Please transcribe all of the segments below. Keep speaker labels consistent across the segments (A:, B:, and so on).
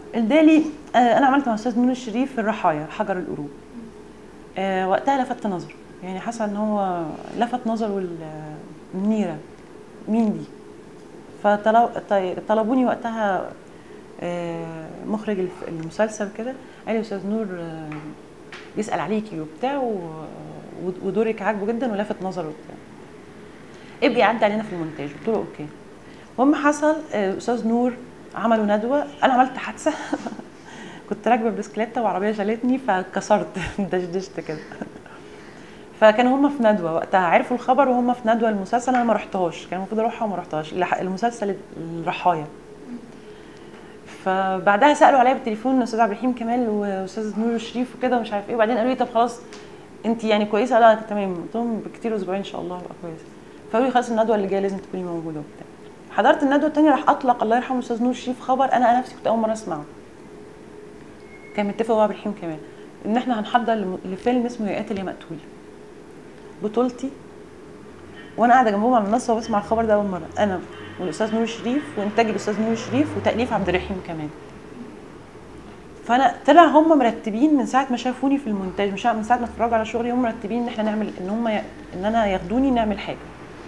A: الدالي آه، انا عملت مع استاذ نور الشريف في الرحايا حجر القلوب آه، وقتها لفت نظر يعني حصل ان هو لفت نظره ال- منيره مين دي فطلبوني وقتها آه، مخرج الف- المسلسل كده قال لي استاذ نور آه، بيسال عليكي وبتاع و- ودورك عاجبه جدا ولفت نظره وبتاع ابقي عدي علينا في المونتاج قلت له اوكي المهم حصل آه، استاذ نور عملوا ندوه انا عملت حادثه كنت راكبه بسكليته وعربيه شالتني فكسرت دشدشت كده فكانوا هم في ندوه وقتها عرفوا الخبر وهم في ندوه المسلسل انا ما رحتهاش كان المفروض اروحها وما رحتهاش الح- المسلسل الرحايا فبعدها سالوا عليا بالتليفون استاذ عبد الرحيم كمال واستاذ نور الشريف وكده ومش عارف ايه وبعدين قالوا لي طب خلاص انت يعني كويسه لا تمام قلت لهم بكتير اسبوعين ان شاء الله هبقى كويسه فقالوا لي خلاص الندوه اللي جايه لازم تكوني موجوده وبتاع حضرت الندوه الثانيه راح اطلق الله يرحمه استاذ نور الشريف خبر انا انا نفسي كنت اول مره اسمعه كان متفق هو عبد الرحيم كمان ان احنا هنحضر لم- لفيلم اسمه يا قاتل يا مقتول بطولتي وانا قاعده جنبهم على المنصه وبسمع الخبر ده اول مره انا والاستاذ نور الشريف وانتاج الاستاذ نور الشريف وتاليف عبد الرحيم كمان فانا طلع هم مرتبين من ساعه ما شافوني في المونتاج مش من ساعه ما اتفرجوا على شغلي هم مرتبين ان احنا نعمل ان هم ي... ان انا ياخدوني نعمل حاجه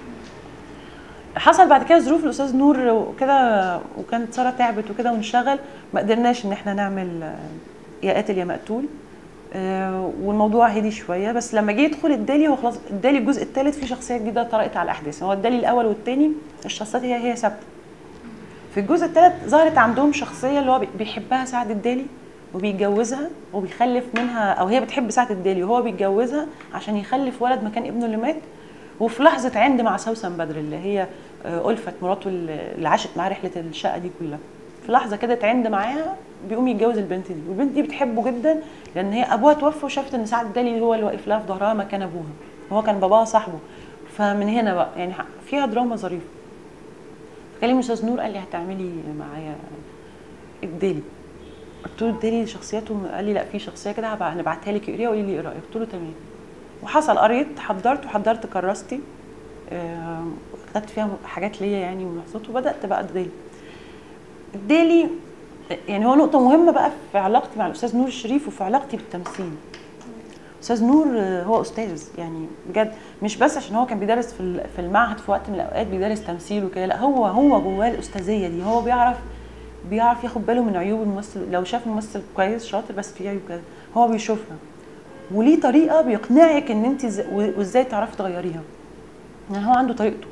A: حصل بعد كده ظروف الاستاذ نور وكده وكانت ساره تعبت وكده وانشغل ما قدرناش ان احنا نعمل آه، يا قاتل يا مقتول آه، والموضوع هدي شويه بس لما جه يدخل الدالي هو خلاص الدالي الجزء الثالث فيه شخصيه جديده طرقت على الاحداث هو الدالي الاول والثاني الشخصيات هي هي ثابته في الجزء الثالث ظهرت عندهم شخصيه اللي هو بي- بيحبها سعد الدالي وبيتجوزها وبيخلف منها او هي بتحب سعد الدالي وهو بيتجوزها عشان يخلف ولد مكان ابنه اللي مات وفي لحظه عند مع سوسن بدر اللي هي آه، ألفت مراته اللي عاشت معاه رحله الشقه دي كلها في لحظه كده اتعند معاها بيقوم يتجوز البنت دي والبنت دي بتحبه جدا لان هي ابوها توفى وشافت ان سعد الدالي هو اللي واقف لها في ظهرها مكان ابوها وهو كان باباها صاحبه فمن هنا بقى يعني فيها دراما ظريفه فكلمني استاذ نور قال لي هتعملي معايا الدالي قلت له الدالي شخصيته قال لي لا في شخصيه كده هبع- هنبعتها لك اقريها وقولي لي ايه رايك قلت له تمام وحصل قريت حضرت وحضرت كراستي آه، خدت فيها حاجات ليا يعني وملاحظات وبدات بقى الدالي الدالي يعني هو نقطه مهمه بقى في علاقتي مع الاستاذ نور الشريف وفي علاقتي بالتمثيل استاذ نور آه، هو استاذ يعني بجد مش بس عشان هو كان بيدرس في ال- في المعهد في وقت من الاوقات بيدرس تمثيل وكده لا هو هو جواه الاستاذيه دي هو بيعرف بيعرف ياخد باله من عيوب الممثل لو شاف ممثل كويس شاطر بس فيه عيوب كده هو بيشوفها وليه طريقه بيقنعك ان انت إز- و- وازاي تعرفي تغيريها يعني هو عنده طريقته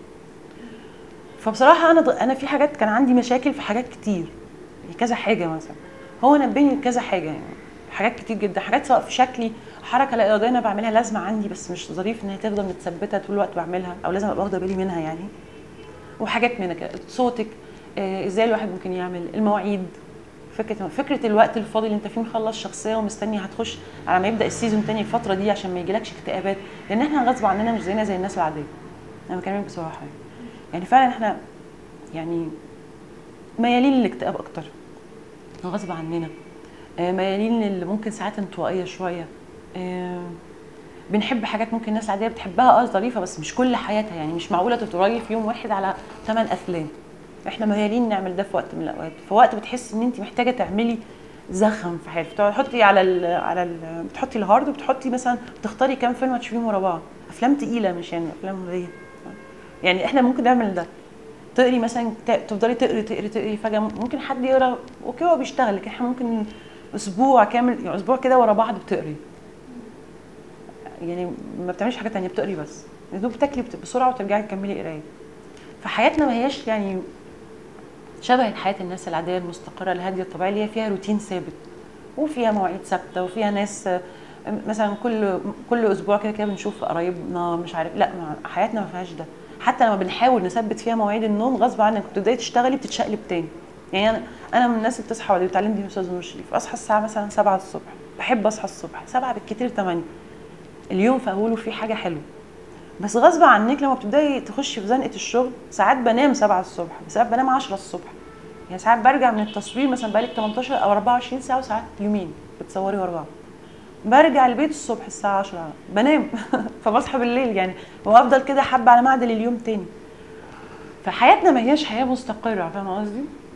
A: فبصراحه انا ض- انا في حاجات كان عندي مشاكل في حاجات كتير كذا حاجه مثلا هو نبهني لكذا حاجه يعني حاجات كتير جدا حاجات سواء في شكلي حركه لا اراديه انا بعملها لازمه عندي بس مش ظريف ان هي تفضل متثبته طول الوقت بعملها او لازم ابقى واخده بالي منها يعني وحاجات منها كده صوتك آه، ازاي الواحد ممكن يعمل المواعيد فكره فكره الوقت الفاضي اللي انت فيه مخلص شخصيه ومستني هتخش على ما يبدا السيزون تاني الفتره دي عشان ما يجيلكش اكتئابات لان احنا غصب عننا مش زينا زي الناس العاديه انا بكلمك بصراحه يعني. يعني فعلا احنا يعني ميالين للاكتئاب اكتر غصب عننا آه، ميالين اللي ممكن ساعات انطوائيه شويه آه، بنحب حاجات ممكن الناس العاديه بتحبها اه ظريفه بس مش كل حياتها يعني مش معقوله تتريف في يوم واحد على ثمان افلام احنا ميالين نعمل ده في وقت من الاوقات في وقت بتحس ان انت محتاجه تعملي زخم في حياتك تحطي على ال على ال بتحطي الهارد وبتحطي مثلا تختاري كام فيلم هتشوفيهم ورا بعض افلام تقيله مش يعني افلام عاديه يعني احنا ممكن نعمل ده تقري مثلا ت- تفضلي تقري تقري تقري فجاه ممكن حد يقرا اوكي هو بيشتغل لكن احنا ممكن اسبوع كامل يعني اسبوع كده ورا بعض بتقري يعني ما بتعمليش حاجه تانية بتقري بس يا دوب بتاكلي بت- بسرعه وترجعي تكملي قرايه فحياتنا ما هياش يعني شبه حياه الناس العاديه المستقره الهاديه الطبيعيه اللي هي فيها روتين ثابت وفيها مواعيد ثابته وفيها ناس آه، مثلا كل كل اسبوع كده كده بنشوف قرايبنا مش عارف لا ما حياتنا ما فيهاش ده حتى لما بنحاول نثبت فيها مواعيد النوم غصب عنك بتبداي تشتغلي بتتشقلب تاني يعني انا انا من الناس اللي بتصحى واللي بتعلم دي من استاذ نور الشريف اصحى الساعه مثلا 7 الصبح بحب اصحى الصبح 7 بالكتير 8 اليوم في اوله فيه حاجه حلوه بس غصب عنك لما بتبداي تخشي في زنقه الشغل ساعات بنام 7 الصبح ساعات بنام 10 الصبح يعني ساعات برجع من التصوير مثلا بقالك 18 او 24 ساعه وساعات يومين بتصوري ورا بعض برجع البيت الصبح الساعه 10 بنام فبصحى بالليل يعني وافضل كده حبه على معدل اليوم تاني فحياتنا ما هياش حياه مستقره فاهمه قصدي